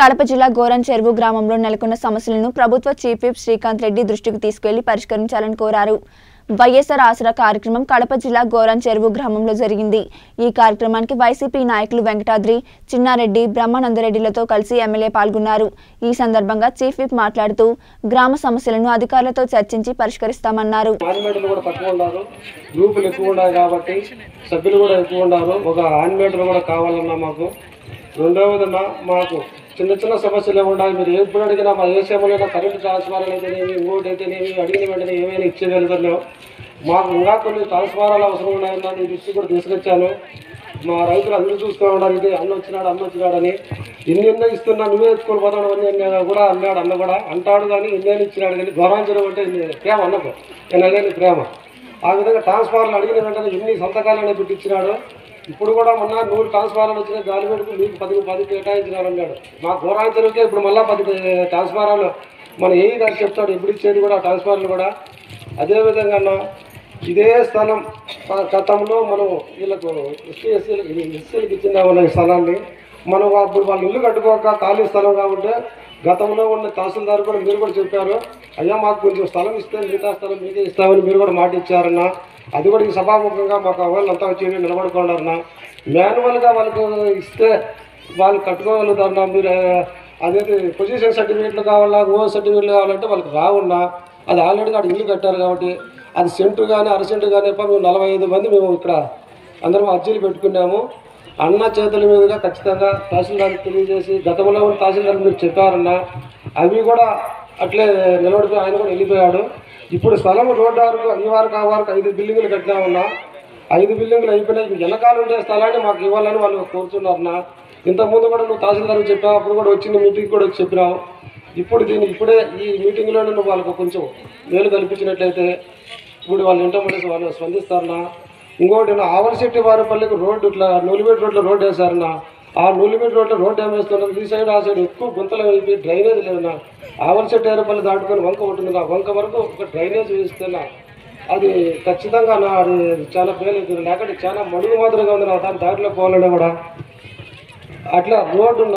కడప జిల్లా గోరం చెరువు గ్రామంలో నెలకొన్న సమస్యలను ప్రభుత్వ చీఫ్ విప్ శ్రీకాంత్ రెడ్డి దృష్టికి తీసుకెళ్లి పరిష్కరించాలని కోరారు వైఎస్ఆర్ ఆసరా కార్యక్రమం కడప జిల్లా గోరం చెరువు గ్రామంలో జరిగింది ఈ కార్యక్రమానికి వైసీపీ నాయకులు వెంకటాద్రి చిన్నారెడ్డి బ్రహ్మానందరెడ్డిలతో కలిసి ఎమ్మెల్యే పాల్గొన్నారు ఈ సందర్భంగా చీఫ్ విప్ మాట్లాడుతూ గ్రామ సమస్యలను అధికారులతో చర్చించి పరిష్కరిస్తామన్నారు ఆన్మేటర్లు కూడా తక్కువ ఉన్నారు గ్రూపులు ఎక్కువ ఉన్నాయి కాబట్టి సభ్యులు కూడా ఎక్కువ ఉన్నారు ఒక ఆన్మేటర్ కూడా కావాలన్నా మాకు రెండవదన్నా మాకు చిన్న చిన్న సమస్యలు ఏముంటాయి మీరు ఎప్పుడు అడిగినా మా ఏ సేవలైనా కరెంటు ట్రాన్స్ఫారాలు అయితేనేమి ఇంకోటి అయితేనేమి అడిగిన వెంటనే ఏమైనా ఇచ్చేయగలుగుతున్నాం మాకు ఇంకా కొన్ని ట్రాన్స్ఫారాలు అవసరం ఉన్నాయన్నా నేను దృష్టి కూడా తీసుకొచ్చాను మా రైతులు అందరూ చూస్తూ ఉన్నారు ఇది అన్న వచ్చినాడు అన్న వచ్చినాడని ఎన్ని ఎన్నో ఇస్తున్నా నువ్వే ఎత్తుకొని పోతాడు అని అన్న కూడా అన్నాడు అన్న కూడా అంటాడు కానీ ఎన్నో ఇచ్చినాడు కానీ గౌరవించడం అంటే ఇన్ని ప్రేమ అన్నకు ఎనలేని ప్రేమ ఆ విధంగా ట్రాన్స్ఫార్లు అడిగిన వెంటనే ఎన్ని సంతకాలనే పెట్టించినాడు ఇప్పుడు కూడా మొన్న నూరు ట్రాన్స్ఫారాలు వచ్చిన గాలిపెట్టుకు మీకు పది పది కేటాయించినాడు అన్నాడు మా గౌరవించడానికే ఇప్పుడు మళ్ళీ పది ట్రాన్స్ఫారాలు మన ఏ గారు చెప్తాడు ఎప్పుడు ఇచ్చేది కూడా ట్రాన్స్ఫార్లు కూడా అదేవిధంగా అన్న ఇదే స్థలం ఆ గతంలో మనం వీళ్ళకు ఎస్సీ ఎస్సీలకు ఎస్సీలకు ఇచ్చిన ఈ స్థలాన్ని మనం అప్పుడు వాళ్ళు ఇల్లు కట్టుకోక ఖాళీ స్థలం కాబట్టి గతంలో ఉన్న తహసీల్దార్ కూడా మీరు కూడా చెప్పారు అయ్యా మాకు కొంచెం స్థలం ఇస్తే మిగతా స్థలం మీకే ఇస్తామని మీరు కూడా మాట ఇచ్చారన్న అది కూడా ఈ సభాముఖంగా మాకు వాళ్ళంతా వచ్చి నిలబడుకున్నారన్న మాన్యువల్గా వాళ్ళకు ఇస్తే వాళ్ళు కట్టుకోగలుగుతారన్నా మీరు అదైతే పొజిషన్ సర్టిఫికేట్లు కావాలా ఓ సర్టిఫికేట్లు కావాలంటే వాళ్ళకి రావున్నా అది ఆల్రెడీ అక్కడ ఇల్లు కట్టారు కాబట్టి అది సెంటు కానీ అర సెంటు కానీ మేము నలభై ఐదు మంది మేము ఇక్కడ అందరం అర్జీలు పెట్టుకున్నాము అన్న చేతుల మీదుగా ఖచ్చితంగా తహసీల్దార్కి తెలియజేసి గతంలో ఉన్న తహసీల్దార్ మీరు చెప్పారన్న అవి కూడా అట్లే నిలబడిపోయి ఆయన కూడా వెళ్ళిపోయాడు ఇప్పుడు స్థలం రోడ్డు వరకు ఈ వారికి ఆ వారికి ఐదు బిల్డింగులు కట్టినా ఉన్నా ఐదు బిల్డింగ్లు అయిపోయినాయి ఇంక వెనకాల ఉండే స్థలాన్ని మాకు ఇవ్వాలని వాళ్ళు కోరుతున్నారన్న ఇంతకుముందు కూడా నువ్వు తహసీల్దార్కి చెప్పావు అప్పుడు కూడా వచ్చింది మీటింగ్ కూడా వచ్చి చెప్పినావు ఇప్పుడు దీన్ని ఇప్పుడే ఈ మీటింగ్లోనే నువ్వు వాళ్ళకు కొంచెం మేలు కల్పించినట్లయితే ఇప్పుడు వాళ్ళు ఇంటర్మీడియట్ వాళ్ళు స్పందిస్తారన్నా ఇంకోటి నా ఆవలశెట్టి వారిపల్లికి రోడ్డు ఇట్లా నూలిమేట్ రోడ్లో రోడ్డు వేశారన్నా ఆ నూలిమేట్ రోడ్లో రోడ్డు ఏమేస్తున్నారు ఈ సైడ్ ఆ సైడ్ ఎక్కువ గుంతలు వెళ్ళి డ్రైనేజ్ లేదన్నా ఆవలశెట్టి వారిపల్లి దాటుకొని వంక ఉంటుంది నా వంక వరకు ఒక డ్రైనేజ్ వేస్తున్నా అది ఖచ్చితంగా నా అది చాలా పేరు లేకపోతే చాలా మడుగు మాదిరిగా ఉంది నా దాని దారిలో పోవాలనే కూడా అట్లా రోడ్డు